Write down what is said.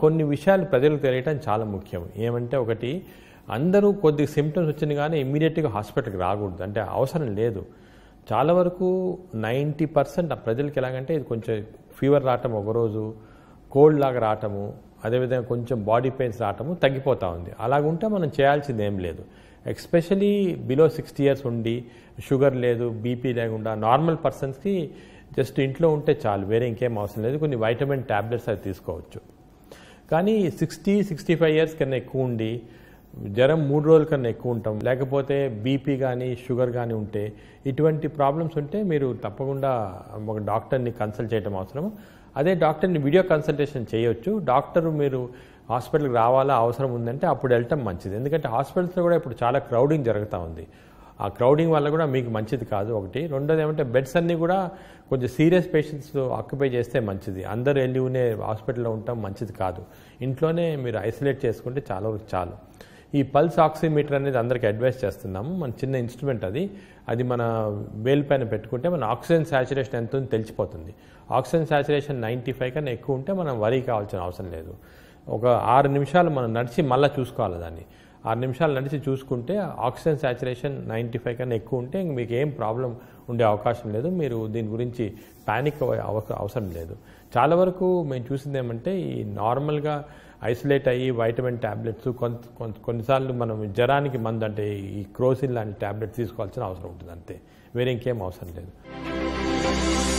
కొన్ని విషయాలు ప్రజలకు తెలియటం చాలా ముఖ్యం ఏమంటే ఒకటి అందరూ కొద్ది సిమ్టమ్స్ వచ్చిన కానీ ఇమ్మీడియట్గా హాస్పిటల్కి రాకూడదు అంటే అవసరం లేదు చాలా వరకు నైంటీ పర్సెంట్ ప్రజలకి ఎలాగంటే ఇది కొంచెం ఫీవర్ రావటం ఒకరోజు కోల్డ్ లాగా రావటము అదేవిధంగా కొంచెం బాడీ పెయిన్స్ రావటము తగ్గిపోతూ ఉంది అలాగుంటే మనం చేయాల్సింది ఏం లేదు ఎక్స్పెషలీ బిలో సిక్స్టీ ఇయర్స్ ఉండి షుగర్ లేదు బీపీ లేకుండా నార్మల్ పర్సన్స్కి జస్ట్ ఇంట్లో ఉంటే చాలు వేరే ఇంకేం అవసరం లేదు కొన్ని వైటమిన్ ట్యాబ్లెట్స్ అవి తీసుకోవచ్చు కానీ సిక్స్టీ సిక్స్టీ ఫైవ్ ఇయర్స్ కన్నా ఎక్కువ ఉండి జ్వరం మూడు రోజుల కన్నా ఎక్కువ ఉంటాం లేకపోతే బీపీ కానీ షుగర్ కానీ ఉంటే ఇటువంటి ప్రాబ్లమ్స్ ఉంటే మీరు తప్పకుండా ఒక డాక్టర్ని కన్సల్ట్ చేయడం అవసరం అదే డాక్టర్ని వీడియో కన్సల్టేషన్ చేయొచ్చు డాక్టర్ మీరు హాస్పిటల్కి రావాలా అవసరం ఉందంటే అప్పుడు వెళ్ళటం మంచిది ఎందుకంటే హాస్పిటల్స్లో కూడా ఇప్పుడు చాలా క్రౌడింగ్ జరుగుతూ ఉంది ఆ క్రౌడింగ్ వల్ల కూడా మీకు మంచిది కాదు ఒకటి రెండోది ఏమంటే బెడ్స్ అన్నీ కూడా కొంచెం సీరియస్ పేషెంట్స్ ఆక్యుపై చేస్తే మంచిది అందరు వెళ్ళి ఉనే హాస్పిటల్లో ఉండటం మంచిది కాదు ఇంట్లోనే మీరు ఐసోలేట్ చేసుకుంటే చాలా వరకు చాలు ఈ పల్స్ ఆక్సిమీటర్ అనేది అందరికీ అడ్వైస్ చేస్తున్నాము మన చిన్న ఇన్స్ట్రుమెంట్ అది అది మన వేలు పైన పెట్టుకుంటే మన ఆక్సిజన్ శాచురేషన్ ఎంత ఉందో తెలిసిపోతుంది ఆక్సిజన్ శాచురేషన్ నైంటీ ఫైవ్ కన్నా ఎక్కువ ఉంటే మనం వరీ కావాల్సిన అవసరం లేదు ఒక ఆరు నిమిషాలు మనం నడిచి మళ్ళీ చూసుకోవాలి దాన్ని ఆరు నిమిషాలు నడిచి చూసుకుంటే ఆక్సిజన్ శాచురేషన్ నైంటీ ఫైవ్ కన్నా ఎక్కువ ఉంటే ఇంక మీకు ఏం ప్రాబ్లం ఉండే అవకాశం లేదు మీరు దీని గురించి ప్యానిక్ అవసరం లేదు చాలా వరకు మేము చూసింది ఏమంటే ఈ నార్మల్గా ఐసోలేట్ అయ్యి వైటమిన్ ట్యాబ్లెట్స్ కొంత కొంత కొన్నిసార్లు మనం జ్వరానికి మందు అంటే ఈ క్రోసిన్ లాంటి ట్యాబ్లెట్స్ తీసుకోవాల్సిన అవసరం ఉంటుంది అంతే వేరే ఇంకేం అవసరం లేదు